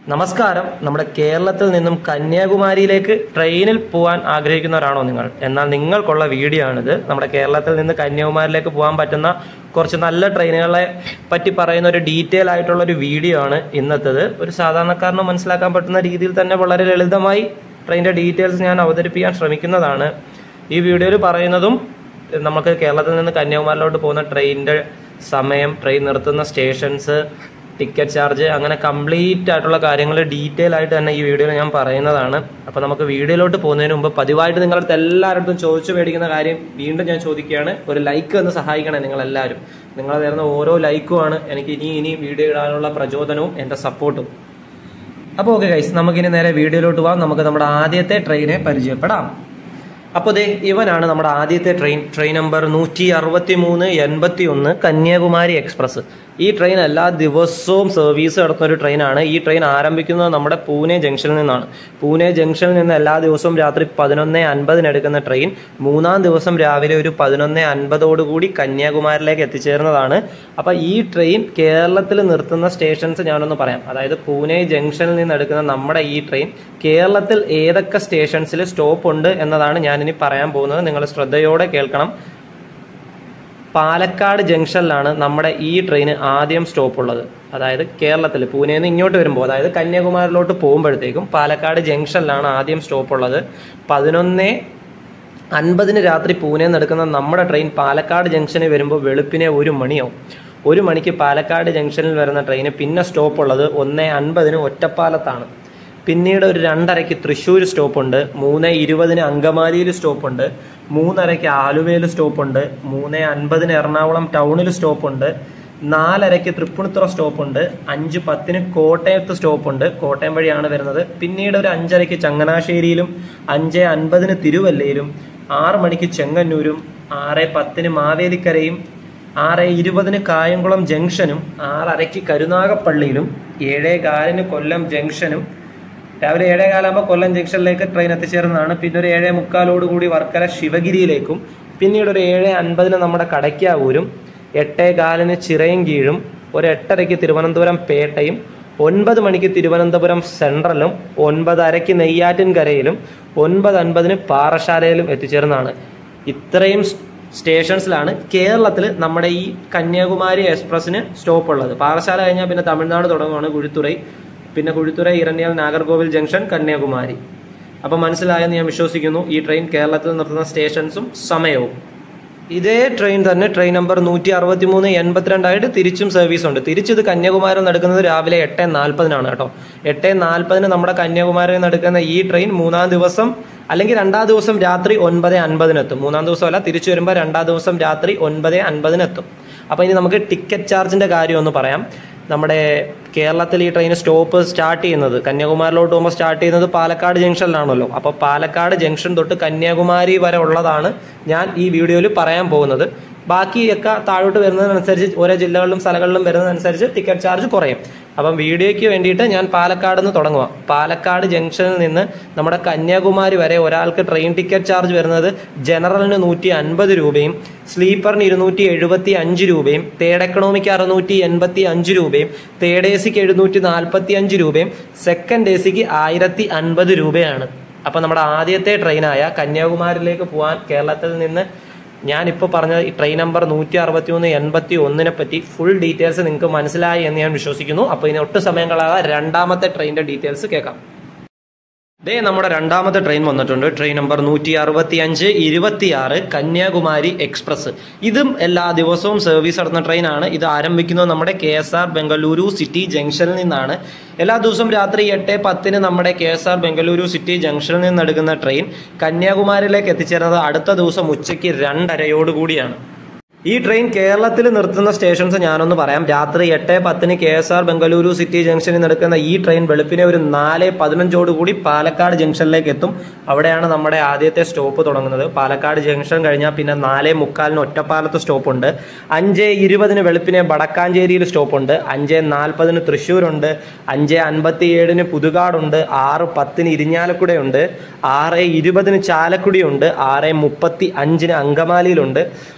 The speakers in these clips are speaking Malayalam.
നമസ്കാരം നമ്മുടെ കേരളത്തിൽ നിന്നും കന്യാകുമാരിയിലേക്ക് ട്രെയിനിൽ പോകാൻ ആഗ്രഹിക്കുന്നവരാണോ നിങ്ങൾ എന്നാൽ നിങ്ങൾക്കുള്ള വീഡിയോ ആണിത് നമ്മുടെ കേരളത്തിൽ നിന്ന് കന്യാകുമാരിയിലേക്ക് പോകാൻ പറ്റുന്ന കുറച്ച് നല്ല ട്രെയിനുകളെ പറ്റി പറയുന്ന ഒരു ഡീറ്റെയിൽ ആയിട്ടുള്ള ഒരു വീഡിയോ ആണ് ഇന്നത്തേത് ഒരു സാധാരണക്കാരന് മനസ്സിലാക്കാൻ പറ്റുന്ന രീതിയിൽ തന്നെ വളരെ ലളിതമായി ട്രെയിനിന്റെ ഡീറ്റെയിൽസ് ഞാൻ അവതരിപ്പിക്കാൻ ശ്രമിക്കുന്നതാണ് ഈ വീഡിയോയിൽ പറയുന്നതും നമുക്ക് കേരളത്തിൽ നിന്ന് കന്യാകുമാരിയിലോട്ട് പോകുന്ന ട്രെയിനിന്റെ സമയം ട്രെയിൻ നിർത്തുന്ന സ്റ്റേഷൻസ് ടിക്കറ്റ് ചാർജ് അങ്ങനെ കംപ്ലീറ്റ് ആയിട്ടുള്ള കാര്യങ്ങൾ ഡീറ്റെയിൽ ആയിട്ട് തന്നെ ഈ വീഡിയോയിൽ ഞാൻ പറയുന്നതാണ് അപ്പോൾ നമുക്ക് വീഡിയോയിലോട്ട് പോകുന്നതിന് മുമ്പ് പതിവായിട്ട് നിങ്ങളുടെ അടുത്ത് എല്ലാവരുടെ ചോദിച്ചു മേടിക്കുന്ന കാര്യം വീണ്ടും ഞാൻ ചോദിക്കുകയാണ് ഒരു ലൈക്ക് എന്ന് സഹായിക്കണേ നിങ്ങൾ എല്ലാവരും നിങ്ങൾ തരുന്ന ഓരോ ലൈക്കുമാണ് എനിക്ക് ഇനി ഇനി വീഡിയോ ഇടാനുള്ള പ്രചോദനവും എൻ്റെ സപ്പോർട്ടും അപ്പോൾ ഓക്കെ ഗൈസ് നമുക്കിനി നേരെ വീഡിയോയിലോട്ട് പോകാം നമുക്ക് നമ്മുടെ ആദ്യത്തെ ട്രെയിനെ പരിചയപ്പെടാം അപ്പോൾ ദേ ഇവനാണ് നമ്മുടെ ആദ്യത്തെ ട്രെയിൻ ട്രെയിൻ നമ്പർ നൂറ്റി അറുപത്തി മൂന്ന് എൺപത്തി ഒന്ന് കന്യാകുമാരി എക്സ്പ്രസ് ഈ ട്രെയിൻ എല്ലാ ദിവസവും സർവീസ് നടത്തുന്ന ഒരു ട്രെയിനാണ് ഈ ട്രെയിൻ ആരംഭിക്കുന്നത് നമ്മുടെ പൂനെ ജംഗ്ഷനിൽ നിന്നാണ് പൂനെ ജംഗ്ഷനിൽ നിന്ന് എല്ലാ ദിവസവും രാത്രി പതിനൊന്ന് അൻപതിന് എടുക്കുന്ന ട്രെയിൻ മൂന്നാം ദിവസം രാവിലെ ഒരു പതിനൊന്ന് അൻപതോടുകൂടി കന്യാകുമാരിയിലേക്ക് എത്തിച്ചേരുന്നതാണ് അപ്പോൾ ഈ ട്രെയിൻ കേരളത്തിൽ നിർത്തുന്ന സ്റ്റേഷൻസ് ഞാനൊന്ന് പറയാം അതായത് പൂനെ ജംഗ്ഷനിൽ നിന്ന് എടുക്കുന്ന നമ്മുടെ ഈ ട്രെയിൻ കേരളത്തിൽ ഏതൊക്കെ സ്റ്റേഷൻസിൽ സ്റ്റോപ്പ് ഉണ്ട് എന്നതാണ് ഞാനിനി പറയാൻ പോകുന്നത് നിങ്ങൾ ശ്രദ്ധയോടെ കേൾക്കണം പാലക്കാട് ജംഗ്ഷനിലാണ് നമ്മുടെ ഈ ട്രെയിൻ ആദ്യം സ്റ്റോപ്പ് ഉള്ളത് അതായത് കേരളത്തിൽ പൂനെയിൽ നിന്ന് ഇങ്ങോട്ട് വരുമ്പോൾ അതായത് കന്യാകുമാരിയിലോട്ട് പോകുമ്പോഴത്തേക്കും പാലക്കാട് ജംഗ്ഷനിലാണ് ആദ്യം സ്റ്റോപ്പ് ഉള്ളത് പതിനൊന്ന് അൻപതിന് രാത്രി പൂനെയിൽ നിന്ന് എടുക്കുന്ന നമ്മുടെ ട്രെയിൻ പാലക്കാട് ജംഗ്ഷനിൽ വരുമ്പോൾ വെളുപ്പിനെ ഒരു മണിയാവും ഒരു മണിക്ക് പാലക്കാട് ജംഗ്ഷനിൽ വരുന്ന ട്രെയിന് പിന്നെ സ്റ്റോപ്പ് ഉള്ളത് ഒന്ന് അൻപതിന് ഒറ്റപ്പാലത്താണ് പിന്നീട് ഒരു രണ്ടരയ്ക്ക് തൃശ്ശൂർ സ്റ്റോപ്പുണ്ട് മൂന്ന് ഇരുപതിന് അങ്കമാലിയിൽ സ്റ്റോപ്പുണ്ട് മൂന്നരയ്ക്ക് ആലുവയിൽ സ്റ്റോപ്പുണ്ട് മൂന്ന് അൻപതിന് എറണാകുളം ടൗണിൽ സ്റ്റോപ്പുണ്ട് നാലരയ്ക്ക് തൃപ്പൂണിത്തുറ സ്റ്റോപ്പുണ്ട് അഞ്ച് പത്തിന് കോട്ടയത്ത് സ്റ്റോപ്പുണ്ട് കോട്ടയം വഴിയാണ് വരുന്നത് പിന്നീട് ഒരു അഞ്ചരയ്ക്ക് ചങ്ങനാശ്ശേരിയിലും അഞ്ച് അൻപതിന് തിരുവല്ലയിലും ആറ് മണിക്ക് ചെങ്ങന്നൂരും ആറ് പത്തിന് മാവേലിക്കരയും ആറ് ഇരുപതിന് കായംകുളം ജംഗ്ഷനും ആറരയ്ക്ക് കരുനാഗപ്പള്ളിയിലും ഏഴേ കാലിന് കൊല്ലം ജംഗ്ഷനും രാവിലെ ഏഴേ കാലാകുമ്പോൾ കൊല്ലം ജംഗ്ഷനിലേക്ക് ട്രെയിൻ എത്തിച്ചേരുന്നതാണ് പിന്നെ ഒരു ഏഴേ മുക്കാലോട് കൂടി വർക്കല ശിവഗിരിയിലേക്കും പിന്നീട് ഒരു ഏഴ് അൻപതിന് നമ്മുടെ കടയ്ക്കാവൂരും എട്ടേ കാലിന് ചിറയൻകീഴും ഒരു എട്ടരയ്ക്ക് തിരുവനന്തപുരം പേട്ടയും ഒൻപത് മണിക്ക് തിരുവനന്തപുരം സെൻട്രലും ഒൻപതരയ്ക്ക് നെയ്യാറ്റിൻകരയിലും ഒൻപത് അൻപതിന് പാറശാലയിലും എത്തിച്ചേരുന്നതാണ് ഇത്രയും സ്റ്റേഷൻസിലാണ് കേരളത്തിൽ നമ്മുടെ ഈ കന്യാകുമാരി എക്സ്പ്രസ്സിന് സ്റ്റോപ്പ് ഉള്ളത് പാറശാല കഴിഞ്ഞാൽ പിന്നെ തമിഴ്നാട് തുടങ്ങുവാണ് കുഴിത്തുറൈ പിന്നെ കുഴിത്തുറൈ ഇരണ്യാൽ നാഗർകോവിൽ ജംഗ്ഷൻ കന്യാകുമാരി അപ്പം മനസ്സിലായെന്ന് ഞാൻ വിശ്വസിക്കുന്നു ഈ ട്രെയിൻ കേരളത്തിൽ നിർത്തുന്ന സ്റ്റേഷൻസും സമയവും ഇതേ ട്രെയിൻ തന്നെ ട്രെയിൻ നമ്പർ നൂറ്റി അറുപത്തി മൂന്ന് എൺപത്തിരണ്ടായിട്ട് തിരിച്ചും സർവീസ് ഉണ്ട് തിരിച്ചിത് കന്യാകുമാരിയിൽ നടക്കുന്നത് രാവിലെ എട്ട് നാൽപ്പതിനാണ് കേട്ടോ എട്ട് നാൽപ്പതിന് നമ്മുടെ കന്യാകുമാരിയിൽ നടക്കുന്ന ഈ ട്രെയിൻ മൂന്നാം ദിവസം അല്ലെങ്കിൽ രണ്ടാം ദിവസം രാത്രി ഒൻപത് അൻപതിനെത്തും മൂന്നാം ദിവസം അല്ല തിരിച്ചു വരുമ്പോൾ രണ്ടാം ദിവസം രാത്രി ഒൻപത് അൻപതിനെത്തും അപ്പോൾ ഇനി നമുക്ക് ടിക്കറ്റ് ചാർജിന്റെ കാര്യം ഒന്ന് പറയാം നമ്മുടെ കേരളത്തിൽ ഈ ട്രെയിൻ സ്റ്റോപ്പ് സ്റ്റാർട്ട് ചെയ്യുന്നത് കന്യാകുമാരിലോട്ട് പോകുമ്പോൾ സ്റ്റാർട്ട് ചെയ്യുന്നത് പാലക്കാട് ജംഗ്ഷനിലാണല്ലോ അപ്പോൾ പാലക്കാട് ജംഗ്ഷൻ തൊട്ട് കന്യാകുമാരി വരെ ഉള്ളതാണ് ഞാൻ ഈ വീഡിയോയിൽ പറയാൻ പോകുന്നത് ബാക്കിയൊക്കെ താഴോട്ട് വരുന്നതിനനുസരിച്ച് ഓരോ ജില്ലകളിലും സ്ഥലങ്ങളിലും വരുന്നതനുസരിച്ച് ടിക്കറ്റ് ചാർജ് കുറയും അപ്പം വീഡിയോയ്ക്ക് വേണ്ടിയിട്ട് ഞാൻ പാലക്കാട് നിന്ന് തുടങ്ങുക പാലക്കാട് ജംഗ്ഷനിൽ നിന്ന് നമ്മുടെ കന്യാകുമാരി വരെ ഒരാൾക്ക് ട്രെയിൻ ടിക്കറ്റ് ചാർജ് വരുന്നത് ജനറലിന് നൂറ്റി അൻപത് രൂപയും സ്ലീപ്പറിന് ഇരുന്നൂറ്റി എഴുപത്തി അഞ്ച് രൂപയും തേർഡ് എക്കണോമിക്ക് അറുന്നൂറ്റി എൺപത്തി അഞ്ച് രൂപയും തേർഡ് എ സിക്ക് എഴുന്നൂറ്റി നാൽപ്പത്തി അഞ്ച് രൂപയും സെക്കൻഡ് എ സിക്ക് ആയിരത്തി അൻപത് രൂപയാണ് അപ്പം നമ്മുടെ ആദ്യത്തെ ട്രെയിനായ കന്യാകുമാരിയിലേക്ക് പോകാൻ കേരളത്തിൽ നിന്ന് ഞാനിപ്പോൾ പറഞ്ഞ ഈ ട്രെയിൻ നമ്പർ നൂറ്റി അറുപത്തി മൂന്ന് എൺപത്തി ഒന്നിനെ പറ്റി ഫുൾ ഡീറ്റെയിൽസ് നിങ്ങൾക്ക് മനസ്സിലായി എന്ന് ഞാൻ വിശ്വസിക്കുന്നു അപ്പോൾ ഇനി ഒട്ടും സമയം കളയാതെ രണ്ടാമത്തെ ട്രെയിനിന്റെ ഡീറ്റെയിൽസ് കേൾക്കാം ദേ നമ്മുടെ രണ്ടാമത്തെ ട്രെയിൻ വന്നിട്ടുണ്ട് ട്രെയിൻ നമ്പർ നൂറ്റി അറുപത്തി അഞ്ച് ഇരുപത്തിയാറ് കന്യാകുമാരി എക്സ്പ്രസ് ഇതും എല്ലാ ദിവസവും സർവീസ് നടത്തുന്ന ട്രെയിനാണ് ഇത് ആരംഭിക്കുന്നത് നമ്മുടെ K S R Bengaluru city ജംഗ്ഷനിൽ നിന്നാണ് എല്ലാ ദിവസവും രാത്രി എട്ട് പത്തിന് നമ്മുടെ K S R Bengaluru city ജംഗ്ഷനിൽ നിന്ന് എടുക്കുന്ന ട്രെയിൻ കന്യാകുമാരിയിലേക്ക് എത്തിച്ചേരുന്നത് അടുത്ത ദിവസം ഉച്ചയ്ക്ക് രണ്ടരയോടുകൂടിയാണ് ഈ ട്രെയിൻ കേരളത്തിൽ നിർത്തുന്ന സ്റ്റേഷൻസ് ഞാനൊന്ന് പറയാം രാത്രി എട്ട് പത്തിന് K S R Bengaluru city ജംഗ്ഷനിൽ നടക്കുന്ന ഈ ട്രെയിൻ വെളുപ്പിനെ ഒരു നാല് പതിനഞ്ചോട് കൂടി പാലക്കാട് ജംഗ്ഷനിലേക്ക് എത്തും അവിടെയാണ് നമ്മുടെ ആദ്യത്തെ സ്റ്റോപ്പ് തുടങ്ങുന്നത് പാലക്കാട് ജംഗ്ഷൻ കഴിഞ്ഞാൽ പിന്നെ നാല് മുക്കാലിന് ഒറ്റപ്പാലത്ത് സ്റ്റോപ്പുണ്ട് അഞ്ച് ഇരുപതിന് വെളുപ്പിനെ വടക്കാഞ്ചേരിയിൽ സ്റ്റോപ്പുണ്ട് അഞ്ച് നാൽപ്പതിന് തൃശ്ശൂരുണ്ട് അഞ്ച് അൻപത്തി ഏഴിന് പുതുകാടുണ്ട് ആറ് പത്തിന് ഇരിഞ്ഞാലക്കുടയുണ്ട് ആറ് ഇരുപതിന് ചാലക്കുടിയുണ്ട് ആറ് മുപ്പത്തി അഞ്ചിന് അങ്കമാലിയിലുണ്ട്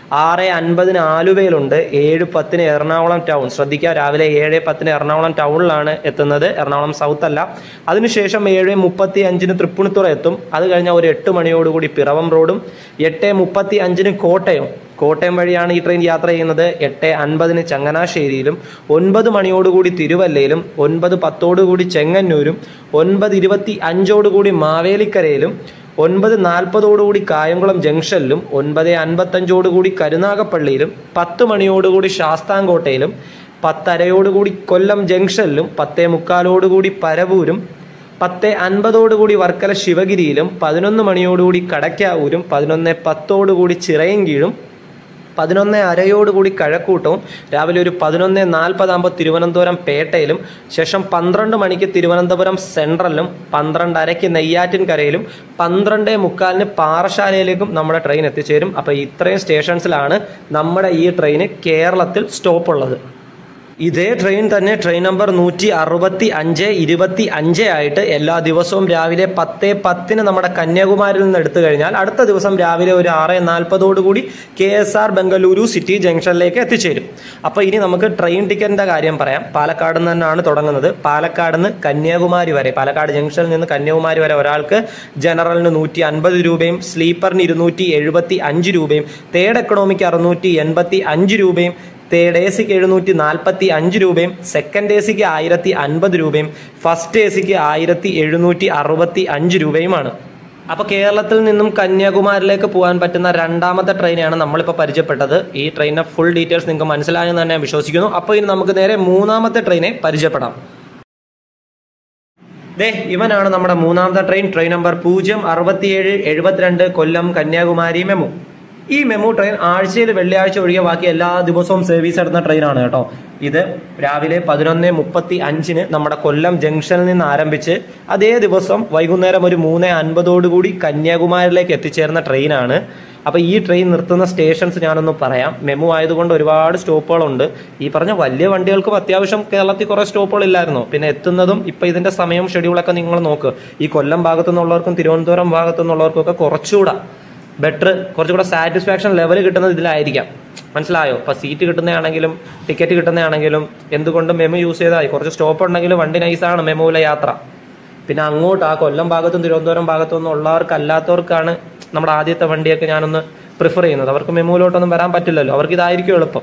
ആറ് അൻപതിന് ആലുവയിലുണ്ട് ഏഴ് പത്തിന് എറണാകുളം ടൗൺ ശ്രദ്ധിക്കുക രാവിലെ ഏഴ് പത്തിന് എറണാകുളം ടൗണിലാണ് എത്തുന്നത് എറണാകുളം സൗത്ത് അല്ല അതിനുശേഷം ഏഴ് മുപ്പത്തി അഞ്ചിന് തൃപ്പൂണിത്തുറ എത്തും അത് കഴിഞ്ഞാൽ ഒരു എട്ട് മണിയോടുകൂടി പിറവം റോഡും എട്ട് മുപ്പത്തി അഞ്ചിന് കോട്ടയം കോട്ടയം വഴിയാണ് ഈ ട്രെയിൻ യാത്ര ചെയ്യുന്നത് എട്ട് അൻപതിന് ചങ്ങനാശ്ശേരിയിലും ഒൻപത് മണിയോടുകൂടി തിരുവല്ലയിലും ഒൻപത് പത്തോടുകൂടി ചെങ്ങന്നൂരും ഒൻപത് ഇരുപത്തി അഞ്ചോടുകൂടി മാവേലിക്കരയിലും ഒൻപത് നാൽപ്പതോടുകൂടി കായംകുളം ജംഗ്ഷനിലും ഒൻപത് അൻപത്തഞ്ചോടുകൂടി കരുനാഗപ്പള്ളിയിലും പത്ത് മണിയോടുകൂടി ശാസ്താംകോട്ടയിലും പത്തരയോടുകൂടി കൊല്ലം ജംഗ്ഷനിലും പത്തേ മുക്കാലോടുകൂടി പരവൂരും പത്ത് അൻപതോടുകൂടി വർക്കല ശിവഗിരിയിലും പതിനൊന്ന് മണിയോടുകൂടി കടക്കാവൂരും പതിനൊന്ന് പത്തോടുകൂടി ചിറയൻകീഴും പതിനൊന്ന് അരയോടുകൂടി കഴക്കൂട്ടവും രാവിലെ ഒരു പതിനൊന്ന് നാൽപ്പതാകുമ്പോൾ തിരുവനന്തപുരം പേട്ടയിലും ശേഷം പന്ത്രണ്ട് മണിക്ക് തിരുവനന്തപുരം സെൻട്രലിലും പന്ത്രണ്ട് അരയ്ക്ക് നെയ്യാറ്റിൻകരയിലും പന്ത്രണ്ട് മുക്കാലിന് പാറശാലയിലേക്കും നമ്മുടെ ട്രെയിൻ എത്തിച്ചേരും അപ്പോൾ ഇത്രയും സ്റ്റേഷൻസിലാണ് നമ്മുടെ ഈ ട്രെയിന് കേരളത്തിൽ സ്റ്റോപ്പ് ഉള്ളത് ഇതേ ട്രെയിൻ തന്നെ ട്രെയിൻ നമ്പർ നൂറ്റി അറുപത്തി അഞ്ച് ഇരുപത്തി അഞ്ച് ആയിട്ട് എല്ലാ ദിവസവും രാവിലെ പത്ത് പത്തിന് നമ്മുടെ കന്യാകുമാരിയിൽ നിന്ന് എടുത്തു കഴിഞ്ഞാൽ അടുത്ത ദിവസം രാവിലെ ഒരു ആറ് നാൽപ്പതോടുകൂടി K S R Bengaluru city ജംഗ്ഷനിലേക്ക് എത്തിച്ചേരും അപ്പോൾ ഇനി നമുക്ക് ട്രെയിൻ ടിക്കറ്റിന്റെ കാര്യം പറയാം പാലക്കാട് നിന്ന് തന്നെയാണ് തുടങ്ങുന്നത് പാലക്കാട് നിന്ന് കന്യാകുമാരി വരെ പാലക്കാട് ജംഗ്ഷനിൽ നിന്ന് കന്യാകുമാരി വരെ ഒരാൾക്ക് ജനറലിന് നൂറ്റി അൻപത് രൂപയും സ്ലീപ്പറിന് ഇരുന്നൂറ്റി എഴുപത്തി അഞ്ച് രൂപയും തേർഡ് എക്കണോമിക്ക് അറുന്നൂറ്റി എൺപത്തി അഞ്ച് രൂപയും തേർഡ് എ സിക്ക് എഴുന്നൂറ്റി നാൽപ്പത്തി അഞ്ച് രൂപയും സെക്കൻഡ് എ സിക്ക് ആയിരത്തി അൻപത് രൂപയും ഫസ്റ്റ് എ സിക്ക് ആയിരത്തി എഴുന്നൂറ്റി അറുപത്തി അഞ്ച് രൂപയുമാണ് അപ്പോൾ കേരളത്തിൽ നിന്നും കന്യാകുമാരിയിലേക്ക് പോകാൻ പറ്റുന്ന രണ്ടാമത്തെ ട്രെയിനാണ് നമ്മളിപ്പോൾ പരിചയപ്പെട്ടത് ഈ ട്രെയിനിന്റെ ഫുൾ ഡീറ്റെയിൽസ് നിങ്ങൾക്ക് മനസ്സിലായെന്ന് തന്നെ ഞാൻ വിശ്വസിക്കുന്നു അപ്പോൾ ഇനി നമുക്ക് നേരെ മൂന്നാമത്തെ ട്രെയിനെ പരിചയപ്പെടാം ദേ ഇവനാണ് നമ്മുടെ മൂന്നാമത്തെ ട്രെയിൻ ട്രെയിൻ നമ്പർ പൂജ്യം അറുപത്തിയേഴ് എഴുപത്തിരണ്ട് കൊല്ലം കന്യാകുമാരി മെമു ഈ മെമു ട്രെയിൻ ആഴ്ചയിൽ വെള്ളിയാഴ്ച ഒഴികെ ബാക്കി എല്ലാ ദിവസവും സർവീസ് നടത്തുന്ന ട്രെയിനാണ് കേട്ടോ ഇത് രാവിലെ പതിനൊന്ന് മുപ്പത്തി അഞ്ചിന് നമ്മുടെ കൊല്ലം ജംഗ്ഷനിൽ നിന്ന് ആരംഭിച്ച് അതേ ദിവസം വൈകുന്നേരം ഒരു മൂന്ന് അൻപതോടുകൂടി കന്യാകുമാരിയിലേക്ക് എത്തിച്ചേർന്ന ട്രെയിനാണ് അപ്പോൾ ഈ ട്രെയിൻ നിർത്തുന്ന സ്റ്റേഷൻസ് ഞാനൊന്ന് പറയാം മെമു ആയതുകൊണ്ട് ഒരുപാട് സ്റ്റോപ്പുകളുണ്ട് ഈ പറഞ്ഞ വലിയ വണ്ടികൾക്കും അത്യാവശ്യം കേരളത്തിൽ കുറേ സ്റ്റോപ്പുകൾ ഇല്ലായിരുന്നു പിന്നെ എത്തുന്നതും ഇപ്പം ഇതിന്റെ സമയം ഷെഡ്യൂളൊക്കെ നിങ്ങൾ നോക്ക് ഈ കൊല്ലം ഭാഗത്തു നിന്നുള്ളവർക്കും തിരുവനന്തപുരം ഭാഗത്തു നിന്നുള്ളവർക്കും ഒക്കെ കുറച്ചുകൂടെ ബെറ്റർ കുറച്ചുകൂടെ സാറ്റിസ്ഫാക്ഷൻ ലെവൽ കിട്ടുന്നത് ഇതിലായിരിക്കാം മനസ്സിലായോ ഇപ്പൊ സീറ്റ് കിട്ടുന്നതാണെങ്കിലും ടിക്കറ്റ് കിട്ടുന്നതാണെങ്കിലും എന്തുകൊണ്ടും മെമു യൂസ് ചെയ്താൽ മതി കുറച്ച് സ്റ്റോപ്പ് ഉണ്ടെങ്കിലും വണ്ടി നൈസാണ് മെമുവിലെ യാത്ര പിന്നെ അങ്ങോട്ട് ആ കൊല്ലം ഭാഗത്തും തിരുവനന്തപുരം ഭാഗത്തും ഒന്നും ഉള്ളവർക്ക് അല്ലാത്തവർക്കാണ് നമ്മുടെ ആദ്യത്തെ വണ്ടിയൊക്കെ ഞാനൊന്ന് പ്രിഫർ ചെയ്യുന്നത് അവർക്ക് മെമുവിലോട്ടൊന്നും വരാൻ പറ്റില്ലല്ലോ അവർക്ക് ഇതായിരിക്കും എളുപ്പം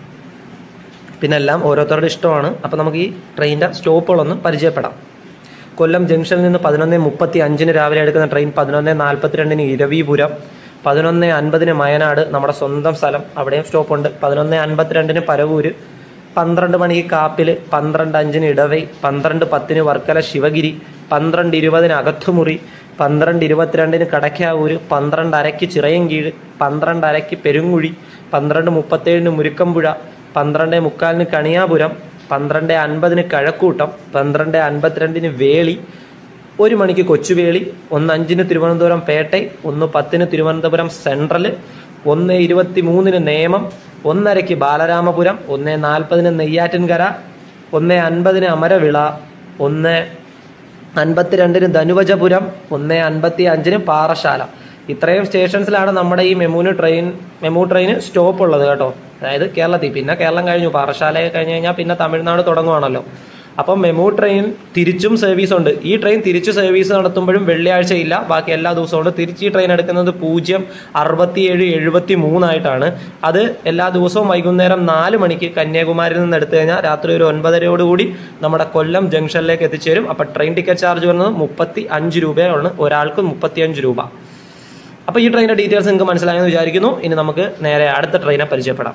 പിന്നെ എല്ലാം ഓരോരുത്തരുടെ ഇഷ്ടമാണ് അപ്പം നമുക്ക് ഈ ട്രെയിനിൻ്റെ സ്റ്റോപ്പുകളൊന്ന് പരിചയപ്പെടാം കൊല്ലം ജംഗ്ഷനിൽ നിന്ന് പതിനൊന്ന് മുപ്പത്തി അഞ്ചിന് രാവിലെ എടുക്കുന്ന ട്രെയിൻ പതിനൊന്ന് നാൽപ്പത്തിരണ്ടിന് ഇരവിപുരം പതിനൊന്ന് അൻപതിന് മയനാട് നമ്മുടെ സ്വന്തം സ്ഥലം അവിടെയും സ്റ്റോപ്പുണ്ട് പതിനൊന്ന് അൻപത്തിരണ്ടിന് പരവൂര് പന്ത്രണ്ട് മണിക്ക് കാപ്പിൽ പന്ത്രണ്ട് അഞ്ചിന് ഇടവൈ പന്ത്രണ്ട് പത്തിന് വർക്കല ശിവഗിരി പന്ത്രണ്ട് ഇരുപതിന് അകത്തുമുറി പന്ത്രണ്ട് ഇരുപത്തിരണ്ടിന് കടക്കാവൂര് പന്ത്രണ്ട് അരയ്ക്ക് ചിറയൻകീഴ് പന്ത്രണ്ട് അരയ്ക്ക് പെരുങ്കുഴി പന്ത്രണ്ട് മുപ്പത്തേഴിന് മുരുക്കമ്പുഴ പന്ത്രണ്ട് മുക്കാലിന് കണിയാപുരം പന്ത്രണ്ട് അൻപതിന് കഴക്കൂട്ടം പന്ത്രണ്ട് അൻപത്തിരണ്ടിന് വേളി ഒരു മണിക്ക് കൊച്ചുവേളി ഒന്ന് അഞ്ചിന് തിരുവനന്തപുരം പേട്ടை ഒന്ന് പത്തിന് തിരുവനന്തപുരം സെൻട്രൽ ഒന്ന് ഇരുപത്തി മൂന്നിന് നേമം ഒന്നരയ്ക്ക് ബാലരാമപുരം ഒന്ന് നാൽപ്പതിന് നെയ്യാറ്റിൻകര ഒന്ന് അൻപതിന് അമരവിള ഒന്ന് അൻപത്തിരണ്ടിന് ധനുവജപുരം ഒന്ന് അൻപത്തി അഞ്ചിന് പാറശാല ഇത്രയും സ്റ്റേഷൻസിലാണ് നമ്മുടെ ഈ മെമുന് ട്രെയിൻ മെമു ട്രെയിന് സ്റ്റോപ്പ് ഉള്ളത് കേട്ടോ അതായത് കേരളത്തിൽ പിന്നെ കേരളം കഴിഞ്ഞു പാറശാല കഴിഞ്ഞ് കഴിഞ്ഞാൽ പിന്നെ തമിഴ്നാട് തുടങ്ങുവാണല്ലോ അപ്പം മെമു ട്രെയിൻ തിരിച്ചും സർവീസ് ഉണ്ട് ഈ ട്രെയിൻ തിരിച്ച് സർവീസ് നടത്തുമ്പോഴും വെള്ളിയാഴ്ച ഇല്ല ബാക്കി എല്ലാ ദിവസവും ഉണ്ട് തിരിച്ച് ഈ ട്രെയിൻ എടുക്കുന്നത് പൂജ്യം അറുപത്തിയേഴ് എഴുപത്തി മൂന്നായിട്ടാണ് അത് എല്ലാ ദിവസവും വൈകുന്നേരം നാല് മണിക്ക് കന്യാകുമാരിയിൽ നിന്ന് എടുത്തു കഴിഞ്ഞാൽ രാത്രി ഒരു ഒൻപതരയോടുകൂടി നമ്മുടെ കൊല്ലം ജംഗ്ഷനിലേക്ക് എത്തിച്ചേരും അപ്പം ട്രെയിൻ ടിക്കറ്റ് ചാർജ് വരുന്നത് മുപ്പത്തി അഞ്ച് രൂപയാണ് ഒരാൾക്ക് മുപ്പത്തി അഞ്ച് രൂപ അപ്പോൾ ഈ ട്രെയിനിന്റെ ഡീറ്റെയിൽസ് നിങ്ങൾക്ക് മനസ്സിലായെന്ന് വിചാരിക്കുന്നു ഇനി നമുക്ക് നേരെ അടുത്ത ട്രെയിനെ പരിചയപ്പെടാം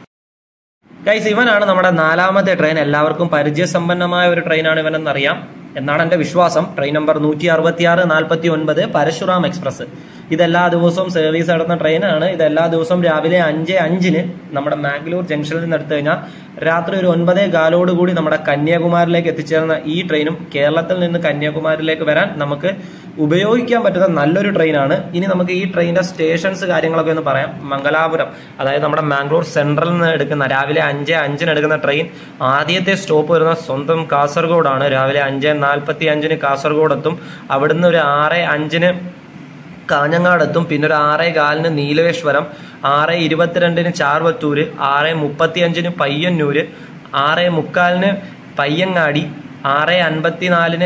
ഗൈസ് ഇവനാണ് നമ്മുടെ നാലാമത്തെ ട്രെയിൻ എല്ലാവർക്കും പരിചയസമ്പന്നമായ ഒരു ട്രെയിനാണ് ഇവനെന്നറിയാം എന്നാണ് എൻ്റെ വിശ്വാസം ട്രെയിൻ നമ്പർ നൂറ്റി അറുപത്തി ആറ് നാൽപ്പത്തി ഒൻപത് പരശുറാം എക്സ്പ്രസ് ഇതെല്ലാ ദിവസവും സർവീസ് നടത്തുന്ന ട്രെയിനാണ് ഇത് എല്ലാ ദിവസവും രാവിലെ അഞ്ച് അഞ്ചിന് നമ്മുടെ മാംഗ്ലൂർ ജംഗ്ഷനിൽ നിന്ന് എടുത്തു കഴിഞ്ഞാൽ രാത്രി ഒരു ഒൻപതേ കാലോട് കൂടി നമ്മുടെ കന്യാകുമാരിയിലേക്ക് എത്തിച്ചേർന്ന ഈ ട്രെയിനും കേരളത്തിൽ നിന്ന് കന്യാകുമാരിയിലേക്ക് വരാൻ നമുക്ക് ഉപയോഗിക്കാൻ പറ്റുന്ന നല്ലൊരു ട്രെയിനാണ് ഇനി നമുക്ക് ഈ ട്രെയിനിന്റെ സ്റ്റേഷൻസ് കാര്യങ്ങളൊക്കെ ഒന്ന് പറയാം മംഗലാപുരം അതായത് നമ്മുടെ മാംഗ്ലൂർ സെൻട്രലിൽ നിന്ന് എടുക്കുന്ന രാവിലെ അഞ്ച് അഞ്ചിന് എടുക്കുന്ന ട്രെയിൻ ആദ്യത്തെ സ്റ്റോപ്പ് വരുന്ന സ്വന്തം കാസർഗോഡാണ് രാവിലെ അഞ്ച് നാൽപ്പത്തി അഞ്ചിന് കാസർഗോഡ് എത്തും അവിടുന്ന് ഒരു ആറ് അഞ്ചിന് കാഞ്ഞങ്ങാടെത്തും പിന്നെ ഒരു ആറേ കാലിന് നീലേശ്വരം ആറ് ഇരുപത്തിരണ്ടിന് ചാർവത്തൂര് ആറ് മുപ്പത്തിയഞ്ചിന് പയ്യന്നൂര് ആറ് മുക്കാലിന് പയ്യങ്ങാടി ആറ് അൻപത്തിനാലിന്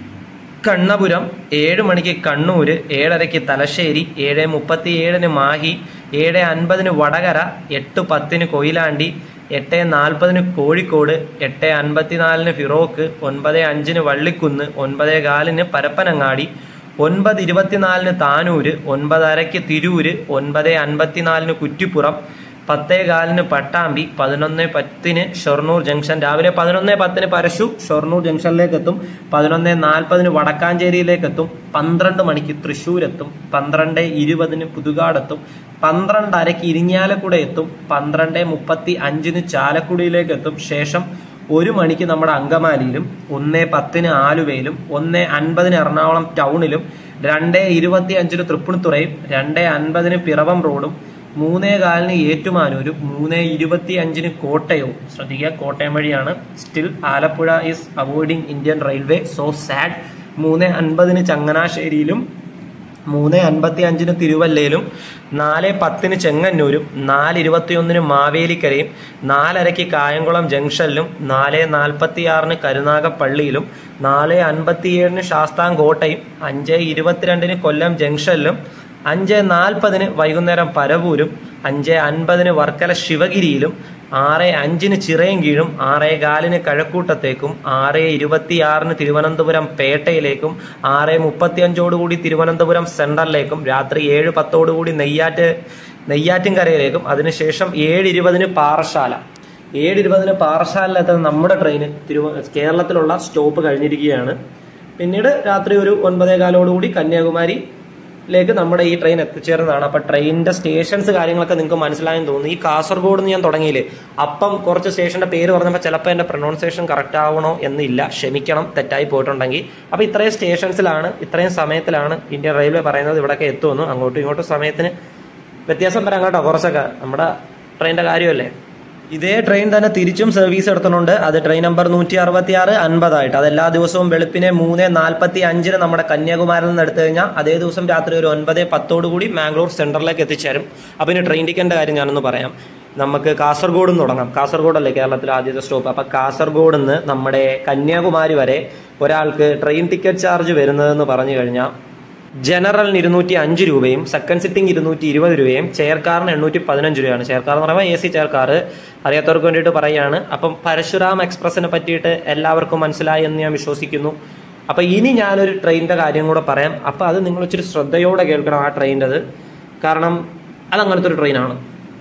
കണ്ണപുരം ഏഴ് മണിക്ക് കണ്ണൂര് ഏഴരയ്ക്ക് തലശ്ശേരി ഏഴ് മുപ്പത്തി ഏഴിന് മാഹി ഏഴ് അൻപതിന് വടകര എട്ട് പത്തിന് കൊയിലാണ്ടി എട്ട് നാൽപ്പതിന് കോഴിക്കോട് എട്ട് അൻപത്തിനാലിന് ഫിറോക്ക് ഒൻപത് അഞ്ചിന് വള്ളിക്കുന്ന് ഒൻപത് കാലിന് പരപ്പനങ്ങാടി ഒൻപത് ഇരുപത്തിനാലിന് താനൂര് ഒൻപതരയ്ക്ക് തിരൂര് ഒൻപത് അൻപത്തിനാലിന് കുറ്റിപ്പുറം പത്തേ കാലിന് പട്ടാമ്പി പതിനൊന്ന് പത്തിന് ഷൊർണൂർ ജംഗ്ഷൻ രാവിലെ പതിനൊന്ന് പത്തിന് പരശു ഷൊർണൂർ ജംഗ്ഷനിലേക്ക് എത്തും പതിനൊന്ന് നാൽപ്പതിന് വടക്കാഞ്ചേരിയിലേക്ക് എത്തും പന്ത്രണ്ട് മണിക്ക് തൃശ്ശൂരെത്തും പന്ത്രണ്ട് ഇരുപതിന് പുതുകാടെത്തും പന്ത്രണ്ടരയ്ക്ക് ഇരിങ്ങാലക്കുട എത്തും പന്ത്രണ്ട് മുപ്പത്തി അഞ്ചിന് ചാലക്കുടിയിലേക്ക് എത്തും ശേഷം ഒരു മണിക്ക് നമ്മുടെ അങ്കമാലിയിലും ഒന്ന് പത്തിന് ആലുവയിലും ഒന്ന് അൻപതിന് എറണാകുളം ടൗണിലും രണ്ട് ഇരുപത്തി അഞ്ചിന് തൃപ്പൂണിത്തുറയും രണ്ട് അൻപതിന് പിറവം റോഡും മൂന്നേ കാലിന് ഏറ്റുമാനൂരും മൂന്ന് ഇരുപത്തി അഞ്ചിന് കോട്ടയവും ശ്രദ്ധിക്കുക കോട്ടയം വഴിയാണ് still Alappuzha is avoiding Indian railway so sad മൂന്ന് അൻപതിന് ചങ്ങനാശ്ശേരിയിലും മൂന്ന് അൻപത്തി അഞ്ചിന് തിരുവല്ലയിലും നാല് പത്തിന് ചെങ്ങന്നൂരും നാല് ഇരുപത്തിയൊന്നിന് മാവേലിക്കരയും നാലരയ്ക്ക് കായംകുളം ജംഗ്ഷനിലും നാല് നാൽപ്പത്തി ആറിന് കരുനാഗപ്പള്ളിയിലും നാല് അൻപത്തിയേഴിന് ശാസ്താംകോട്ടയും അഞ്ച് ഇരുപത്തിരണ്ടിന് കൊല്ലം ജംഗ്ഷനിലും അഞ്ച് നാൽപ്പതിന് വൈകുന്നേരം പരവൂരും അഞ്ച് അൻപതിന് വർക്കല ശിവഗിരിയിലും ആറ് അഞ്ചിന് ചിറയൻകീഴും ആറ് കാലിന് കഴക്കൂട്ടത്തേക്കും ആറ് ഇരുപത്തിയാറിന് തിരുവനന്തപുരം പേട്ടയിലേക്കും ആറ് മുപ്പത്തിയഞ്ചോടുകൂടി തിരുവനന്തപുരം സെൻട്രലിലേക്കും രാത്രി ഏഴ് പത്തോടുകൂടി നെയ്യാറ്റ് നെയ്യാറ്റിൻകരയിലേക്കും അതിനുശേഷം ഏഴ് ഇരുപതിന് പാറശാല ഏഴ് ഇരുപതിന് പാറശാലയിലെത്തുന്ന നമ്മുടെ ട്രെയിന് തിരുവ കേരളത്തിലുള്ള സ്റ്റോപ്പ് കഴിഞ്ഞിരിക്കുകയാണ് പിന്നീട് രാത്രി ഒരു ഒൻപതേ കാലോടുകൂടി കന്യാകുമാരി ലേക്ക് നമ്മുടെ ഈ ട്രെയിൻ എത്തിച്ചേർന്നതാണ് അപ്പൊ ട്രെയിനിന്റെ സ്റ്റേഷൻസ് കാര്യങ്ങളൊക്കെ നിങ്ങൾക്ക് മനസ്സിലായെന്ന് തോന്നുന്നു ഈ കാസർഗോഡ് നിന്ന് ഞാൻ തുടങ്ങിയില്ലേ അപ്പം കുറച്ച് സ്റ്റേഷന്റെ പേര് പറഞ്ഞപ്പോൾ ചിലപ്പോൾ എന്റെ പ്രൊനൗൺസിയേഷൻ കറക്റ്റ് ആവണോ എന്നില്ല ക്ഷമിക്കണം തെറ്റായി പോയിട്ടുണ്ടെങ്കിൽ അപ്പൊ ഇത്രയും സ്റ്റേഷൻസിലാണ് ഇത്രയും സമയത്തിലാണ് ഇന്ത്യൻ റെയിൽവേ പറയുന്നത് ഇവിടെയൊക്കെ എത്തുമെന്ന് അങ്ങോട്ടും ഇങ്ങോട്ടും സമയത്തിന് വ്യത്യാസം വരാം കേട്ടോ കുറച്ചൊക്കെ നമ്മുടെ ട്രെയിനിന്റെ കാര്യമല്ലേ ഇതേ ട്രെയിൻ തന്നെ തിരിച്ചും സർവീസ് എടുക്കുന്നുണ്ട് അത് ട്രെയിൻ നമ്പർ നൂറ്റി അറുപത്തി ആറ് അൻപതായിട്ട് അത് എല്ലാ ദിവസവും വെളുപ്പിനെ മൂന്ന് നാൽപ്പത്തി അഞ്ചിന് നമ്മുടെ കന്യാകുമാരിയിൽ നിന്ന് എടുത്തു കഴിഞ്ഞാൽ അതേ ദിവസം രാത്രി ഒരു ഒൻപത് പത്തോടു കൂടി മാംഗ്ലൂർ സെൻട്രലിലേക്ക് എത്തിച്ചേരും അപ്പം ഇനി ട്രെയിൻ ടിക്കറ്റിന്റെ കാര്യം ഞാനൊന്ന് പറയാം നമുക്ക് കാസർഗോഡ് നിന്ന് തുടങ്ങാം കാസർഗോഡല്ലേ കേരളത്തിലെ ആദ്യത്തെ സ്റ്റോപ്പ് അപ്പം കാസർഗോഡ് നിന്ന് നമ്മുടെ കന്യാകുമാരി വരെ ഒരാൾക്ക് ട്രെയിൻ ടിക്കറ്റ് ചാർജ് വരുന്നതെന്ന് പറഞ്ഞു കഴിഞ്ഞാൽ ജനറലിന് ഇരുന്നൂറ്റി അഞ്ച് രൂപയും സെക്കൻഡ് സിറ്റിംഗ് ഇരുന്നൂറ്റി ഇരുപത് രൂപയും ചെയർക്കാറിന് എണ്ണൂറ്റി പതിനഞ്ച് രൂപയാണ് ചെയർക്കാർ എന്ന് പറയുമ്പോൾ എ സി ചെയർക്കാർ അറിയാത്തവർക്ക് വേണ്ടിയിട്ട് പറയുകയാണ് അപ്പം പരശുരാം എക്സ്പ്രസിനെ പറ്റിയിട്ട് എല്ലാവർക്കും മനസ്സിലായി എന്ന് ഞാൻ വിശ്വസിക്കുന്നു അപ്പം ഇനി ഞാനൊരു ട്രെയിനിൻ്റെ കാര്യം കൂടെ പറയാം അപ്പം അത് നിങ്ങൾ ഇച്ചിരി ശ്രദ്ധയോടെ കേൾക്കണം ആ ട്രെയിനിൻ്റെത് കാരണം അത് അങ്ങനത്തെ ഒരു ട്രെയിനാണ്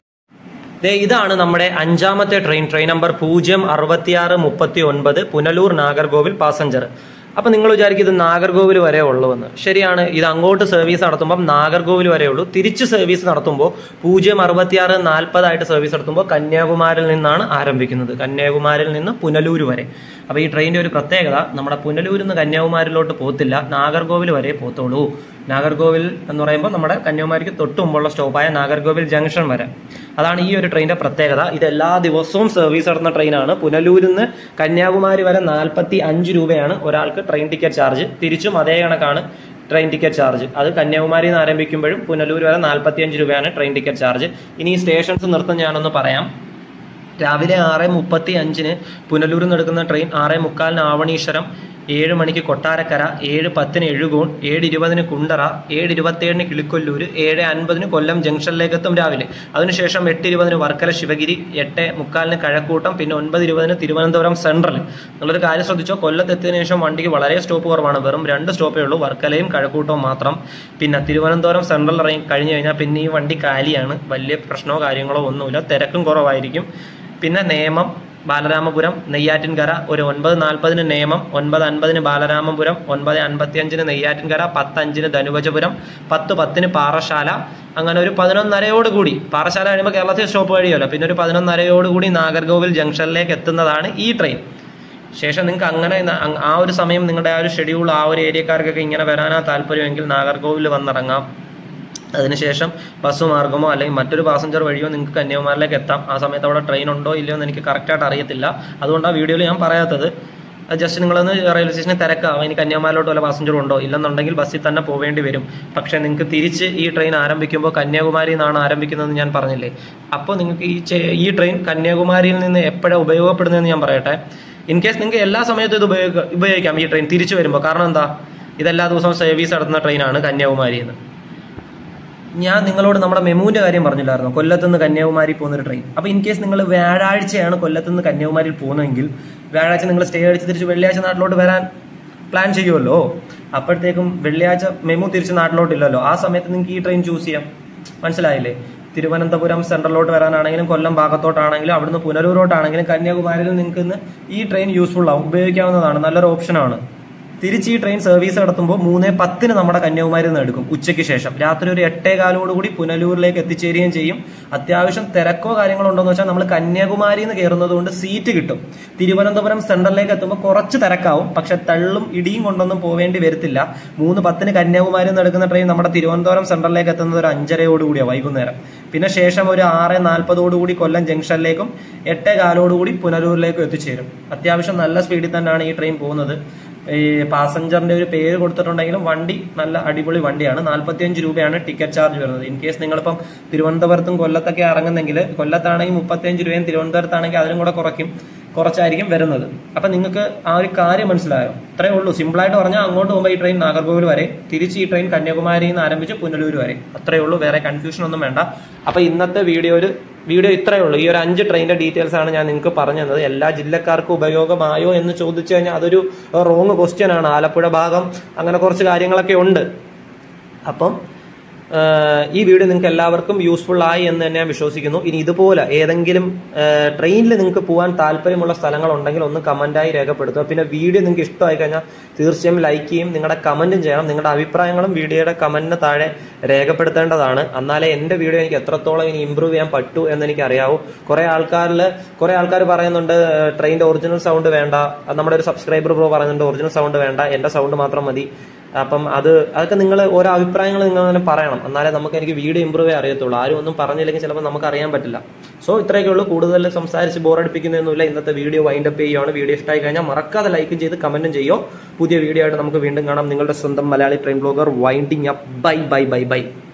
ദേ ഇതാണ് നമ്മുടെ അഞ്ചാമത്തെ ട്രെയിൻ ട്രെയിൻ നമ്പർ പൂജ്യം അറുപത്തിയാറ് മുപ്പത്തി ഒൻപത് പുനലൂർ നാഗർകോവിൽ പാസഞ്ചർ അപ്പം നിങ്ങൾ വിചാരിക്കും ഇത് നാഗർകോവിൽ വരെ ഉള്ളൂ എന്ന് ശരിയാണ് ഇത് അങ്ങോട്ട് സർവീസ് നടത്തുമ്പോൾ നാഗർകോവിൽ വരെ ഉള്ളൂ തിരിച്ച് സർവീസ് നടത്തുമ്പോൾ പൂജ്യം അറുപത്തിയാറ് നാൽപ്പതായിട്ട് സർവീസ് നടത്തുമ്പോൾ കന്യാകുമാരിൽ നിന്നാണ് ആരംഭിക്കുന്നത് കന്യാകുമാരിൽ നിന്ന് പുനലൂർ വരെ അപ്പോൾ ഈ ട്രെയിനിന്റെ ഒരു പ്രത്യേകത നമ്മുടെ പുനലൂരിൽ നിന്ന് കന്യാകുമാരിലോട്ട് പോത്തില്ല നാഗർകോവിൽ വരെ പോത്തുള്ളൂ നാഗർകോവിൽ എന്ന് പറയുമ്പോൾ നമ്മുടെ കന്യാകുമാരിക്ക് തൊട്ട് മുമ്പുള്ള സ്റ്റോപ്പായ നാഗർകോവിൽ ജംഗ്ഷൻ വരെ അതാണ് ഈ ഒരു ട്രെയിനിന്റെ പ്രത്യേകത ഇത് എല്ലാ ദിവസവും സർവീസ് നടത്തുന്ന ട്രെയിനാണ് പുനലൂരിൽ നിന്ന് കന്യാകുമാരി വരെ നാൽപ്പത്തി അഞ്ച് രൂപയാണ് ഒരാൾക്ക് ട്രെയിൻ ടിക്കറ്റ് ചാർജ് തിരിച്ചും അതേ കണക്കാണ് ട്രെയിൻ ടിക്കറ്റ് ചാർജ് അത് കന്യാകുമാരിയിൽ നിന്ന് ആരംഭിക്കുമ്പോഴും പുനലൂർ വരെ നാൽപ്പത്തി അഞ്ച് രൂപയാണ് ട്രെയിൻ ടിക്കറ്റ് ചാർജ് ഇനി ഈ സ്റ്റേഷൻസ് നിർത്തും ഞാനൊന്ന് പറയാം രാവിലെ ആറ് മുപ്പത്തി അഞ്ചിന് പുനലൂരിൽ നിന്ന് എടുക്കുന്ന ട്രെയിൻ ആറ് മുക്കാലിന് ആവണീശ്വരം ഏഴ് മണിക്ക് കൊട്ടാരക്കര ഏഴ് പത്തിന് എഴുകോൺ ഏഴ് ഇരുപതിന് കുണ്ടറ ഏഴ് ഇരുപത്തേഴിന് കിളിക്കൊല്ലൂർ ഏഴ് അൻപതിന് കൊല്ലം ജംഗ്ഷനിലേക്ക് എത്തും രാവിലെ അതിനുശേഷം എട്ട് ഇരുപതിന് വർക്കല ശിവഗിരി എട്ട് മുക്കാലിന് കഴക്കൂട്ടം പിന്നെ ഒൻപത് ഇരുപതിന് തിരുവനന്തപുരം സെൻട്രൽ നിങ്ങളൊരു കാര്യം ശ്രദ്ധിച്ചോ കൊല്ലത്ത് എത്തിയതിനു ശേഷം വണ്ടിക്ക് വളരെ സ്റ്റോപ്പ് കുറവാണ് വെറും രണ്ട് സ്റ്റോപ്പേ ഉള്ളൂ വർക്കലയും കഴക്കൂട്ടവും മാത്രം പിന്നെ തിരുവനന്തപുരം സെൻട്രൽ ഇറങ്ങി കഴിഞ്ഞു കഴിഞ്ഞാൽ പിന്നെ ഈ വണ്ടി കാലിയാണ് വലിയ പ്രശ്നമോ കാര്യങ്ങളോ ഒന്നുമില്ല തിരക്കും കുറവായിരിക്കും പിന്നെ നേമം ബാലരാമപുരം നെയ്യാറ്റിൻകര ഒരു ഒൻപത് നാൽപ്പതിന് നേമം ഒൻപത് അൻപതിന് ബാലരാമപുരം ഒൻപത് അൻപത്തിയഞ്ചിന് നെയ്യാറ്റിൻകര പത്ത് അഞ്ചിന് ധനുവജപുരം പത്ത് പത്തിന് പാറശാല അങ്ങനെ ഒരു പതിനൊന്നരയോട് കൂടി പാറശാല കഴിയുമ്പോൾ കേരളത്തിൽ സ്റ്റോപ്പ് കഴിയുമല്ലോ പിന്നെ ഒരു പതിനൊന്നരയോട് കൂടി നാഗർകോവിൽ ജംഗ്ഷനിലേക്ക് എത്തുന്നതാണ് ഈ ട്രെയിൻ ശേഷം നിങ്ങൾക്ക് അങ്ങനെ ന- അങ് ആ ഒരു സമയം നിങ്ങളുടെ ആ ഒരു ഷെഡ്യൂൾ ആ ഒരു ഏരിയക്കാർക്കൊക്കെ ഇങ്ങനെ വരാനാ താല്പര്യമെങ്കിൽ നാഗർകോവിൽ വന്നിറങ്ങാം അതിനുശേഷം ബസ് മാർഗമോ അല്ലെങ്കിൽ മറ്റൊരു പാസഞ്ചർ വഴിയോ നിങ്ങൾക്ക് കന്യാകുമാരിലേക്ക് എത്താം ആ സമയത്ത് അവിടെ ട്രെയിൻ ഉണ്ടോ ഇല്ലയോ എന്ന് എനിക്ക് കറക്റ്റായിട്ട് അറിയത്തില്ല അതുകൊണ്ട് ആ വീഡിയോയിൽ ഞാൻ പറയാത്തത് ജസ്റ്റ് നിങ്ങളൊന്ന് റെയിൽവേ സ്റ്റേഷനിൽ തിരക്കാം ഇനി കന്യാകുമാരിലോട്ട് വല്ല പാസഞ്ചർ ഉണ്ടോ ഇല്ലെന്നുണ്ടെങ്കിൽ ബസ്സിൽ തന്നെ പോവേണ്ടി വരും പക്ഷേ നിങ്ങൾക്ക് തിരിച്ച് ഈ ട്രെയിൻ ആരംഭിക്കുമ്പോൾ കന്യാകുമാരിയിൽ നിന്നാണ് ആരംഭിക്കുന്നതെന്ന് ഞാൻ പറഞ്ഞില്ലേ അപ്പോൾ നിങ്ങൾക്ക് ഈ ചെ- ഈ ട്രെയിൻ കന്യാകുമാരിയിൽ നിന്ന് എപ്പോഴാണ് ഉപയോഗപ്പെടുന്നതെന്ന് ഞാൻ പറയട്ടെ ഇൻ കേസ് നിങ്ങൾക്ക് എല്ലാ സമയത്തും ഇത് ഉപയോഗിക്ക ഉപയോഗിക്കാം ഈ ട്രെയിൻ തിരിച്ചു വരുമ്പോൾ കാരണം എന്താ ഇതെല്ലാ ദിവസവും സർവീസ് നടത്തുന്ന ട്രെയിനാണ് കന്യാകുമാരിയിൽ നിന്ന് ഞാൻ നിങ്ങളോട് നമ്മുടെ മെമുവിന്റെ കാര്യം പറഞ്ഞില്ലായിരുന്നു കൊല്ലത്തുനിന്ന് കന്യാകുമാരി പോകുന്ന ഒരു ട്രെയിൻ അപ്പൊ ഇൻ കേസ് നിങ്ങൾ വ്യാഴാഴ്ചയാണ് കൊല്ലത്തുനിന്ന് കന്യാകുമാരിയിൽ പോകുന്നതെങ്കിൽ വ്യാഴാഴ്ച നിങ്ങൾ സ്റ്റേ അടിച്ച് തിരിച്ച് വെള്ളിയാഴ്ച നാട്ടിലോട്ട് വരാൻ പ്ലാൻ ചെയ്യുമല്ലോ അപ്പോഴത്തേക്കും വെള്ളിയാഴ്ച മെമു തിരിച്ച് നാട്ടിലോട്ടില്ലല്ലോ ആ സമയത്ത് നിങ്ങൾക്ക് ഈ ട്രെയിൻ ചൂസ് ചെയ്യാം മനസ്സിലായില്ലേ തിരുവനന്തപുരം സെൻട്രലിലോട്ട് വരാനാണെങ്കിലും കൊല്ലം ഭാഗത്തോട്ടാണെങ്കിലും അവിടുന്ന് പുനലൂരോട്ടാണെങ്കിലും കന്യാകുമാരിയിൽ നിങ്ങൾക്ക് ഇന്ന് ഈ ട്രെയിൻ യൂസ്ഫുൾ ആവും ഉപയോഗിക്കാവുന്നതാണ് നല്ലൊരു ഓപ്ഷനാണ് തിരിച്ച് ഈ ട്രെയിൻ സർവീസ് നടത്തുമ്പോൾ മൂന്നേ പത്തിന് നമ്മുടെ കന്യാകുമാരിയിൽ നിന്ന് എടുക്കും ഉച്ചയ്ക്ക് ശേഷം രാത്രി ഒരു എട്ടേ കാലോടുകൂടി പുനലൂരിലേക്ക് എത്തിച്ചേരുകയും ചെയ്യും അത്യാവശ്യം തിരക്കോ കാര്യങ്ങളോ ഉണ്ടോന്ന് വെച്ചാൽ നമ്മൾ കന്യാകുമാരിയിൽ നിന്ന് കയറുന്നത് കൊണ്ട് സീറ്റ് കിട്ടും തിരുവനന്തപുരം സെൻട്രലിലേക്ക് എത്തുമ്പോൾ കുറച്ച് തിരക്കാവും പക്ഷെ തള്ളും ഇടിയും കൊണ്ടൊന്നും പോവേണ്ടി വരത്തില്ല മൂന്ന് പത്തിന് കന്യാകുമാരിയിൽ നിന്ന് എടുക്കുന്ന ട്രെയിൻ നമ്മുടെ തിരുവനന്തപുരം സെൻട്രലിലേക്ക് എത്തുന്നത് ഒരു അഞ്ചരയോടുകൂടിയാണ് വൈകുന്നേരം പിന്നെ ശേഷം ഒരു ആറ് നാൽപ്പതോടുകൂടി കൊല്ലം ജംഗ്ഷനിലേക്കും എട്ടേ കാലോടുകൂടി പുനലൂരിലേക്കും എത്തിച്ചേരും അത്യാവശ്യം നല്ല സ്പീഡിൽ തന്നെയാണ് ഈ ട്രെയിൻ പോകുന്നത് ഈ പാസഞ്ചറിന്റെ ഒരു പേര് കൊടുത്തിട്ടുണ്ടെങ്കിലും വണ്ടി നല്ല അടിപൊളി വണ്ടിയാണ് നാല്പത്തിയഞ്ച് രൂപയാണ് ടിക്കറ്റ് ചാർജ് വരുന്നത് ഇൻ കേസ് നിങ്ങളിപ്പം തിരുവനന്തപുരത്തും കൊല്ലത്തൊക്കെ ഇറങ്ങുന്നെങ്കിൽ കൊല്ലത്താണെങ്കിൽ മുപ്പത്തിയഞ്ച് രൂപയും തിരുവനന്തപുരത്താണെങ്കിൽ അതിനും കൂടെ കുറയ്ക്കും കുറച്ചായിരിക്കും വരുന്നത് അപ്പൊ നിങ്ങൾക്ക് ആ ഒരു കാര്യം മനസ്സിലായോ ഇത്രയേ ഉള്ളൂ സിമ്പിളായിട്ട് പറഞ്ഞാൽ അങ്ങോട്ട് പോകുമ്പോൾ ഈ ട്രെയിൻ നാഗർകോവിൽ വരെ തിരിച്ച് ഈ ട്രെയിൻ കന്യാകുമാരിയിൽ നിന്ന് ആരംഭിച്ച് പുനലൂർ വരെ അത്രയേ ഉള്ളൂ വേറെ കൺഫ്യൂഷൻ ഒന്നും വേണ്ട അപ്പൊ ഇന്നത്തെ വീഡിയോയിൽ വീഡിയോ ഇത്രയേ ഉള്ളൂ ഈ ഒരു അഞ്ച് ട്രെയിനിന്റെ ഡീറ്റെയിൽസ് ആണ് ഞാൻ നിങ്ങൾക്ക് പറഞ്ഞു തന്നത് എല്ലാ ജില്ലക്കാർക്കും ഉപയോഗമായോ എന്ന് ചോദിച്ചു കഴിഞ്ഞാൽ അതൊരു റോങ് ക്വസ്റ്റ്യൻ ആണ് ആലപ്പുഴ ഭാഗം അങ്ങനെ കുറച്ച് കാര്യങ്ങളൊക്കെ ഉണ്ട് അപ്പം ആഹ് ഈ വീഡിയോ നിങ്ങൾക്ക് എല്ലാവർക്കും യൂസ്ഫുൾ ആയി എന്ന് തന്നെ ഞാൻ വിശ്വസിക്കുന്നു ഇനി ഇതുപോലെ ഏതെങ്കിലും ട്രെയിനിൽ നിങ്ങൾക്ക് പോകാൻ താല്പര്യമുള്ള സ്ഥലങ്ങളുണ്ടെങ്കിൽ ഒന്ന് കമന്റായി രേഖപ്പെടുത്തുക പിന്നെ വീഡിയോ നിങ്ങൾക്ക് ഇഷ്ടമായി കഴിഞ്ഞാൽ തീർച്ചയായും ലൈക്ക് ചെയ്യും നിങ്ങളുടെ കമന്റും ചെയ്യണം നിങ്ങളുടെ അഭിപ്രായങ്ങളും വീഡിയോയുടെ കമന്റിന് താഴെ രേഖപ്പെടുത്തേണ്ടതാണ് എന്നാലേ എന്റെ വീഡിയോ എനിക്ക് എത്രത്തോളം ഇനി ഇമ്പ്രൂവ് ചെയ്യാൻ പറ്റൂ എന്ന് എനിക്ക് അറിയാവൂ കുറെ ആൾക്കാരിൽ കുറെ ആൾക്കാർ പറയുന്നുണ്ട് ട്രെയിനിന്റെ ഒറിജിനൽ സൗണ്ട് വേണ്ട അത് നമ്മുടെ ഒരു സബ്സ്ക്രൈബർ ബ്രോ പറയുന്നുണ്ട് ഒറിജിനൽ സൗണ്ട് വേണ്ട എന്റെ സൗണ്ട് മാത്രം മതി അപ്പം അത് അതൊക്കെ നിങ്ങൾ ഓരോ അഭിപ്രായങ്ങൾ നിങ്ങൾ തന്നെ പറയണം എന്നാലേ നമുക്ക് എനിക്ക് വീഡിയോ ഇമ്പ്രൂവ് അറിയത്തുള്ളൂ ആരും ഒന്നും പറഞ്ഞില്ലെങ്കിൽ ചിലപ്പോൾ നമുക്ക് അറിയാൻ പറ്റില്ല സോ ഇത്രയൊക്കെ ഉള്ളൂ കൂടുതൽ സംസാരിച്ച് ബോറടിപ്പിക്കുന്നൊന്നുമില്ല ഇന്നത്തെ വീഡിയോ വൈൻഡ് അപ്പ് ചെയ്യുകയാണ് വീഡിയോ ഇഷ്ടമായി കഴിഞ്ഞാൽ മറക്കാതെ ലൈക്ക് ചെയ്ത് കമന്റും ചെയ്യോ പുതിയ വീഡിയോ ആയിട്ട് നമുക്ക് വീണ്ടും കാണാം നിങ്ങളുടെ സ്വന്തം Malayali train blogger winding up bye bye bye by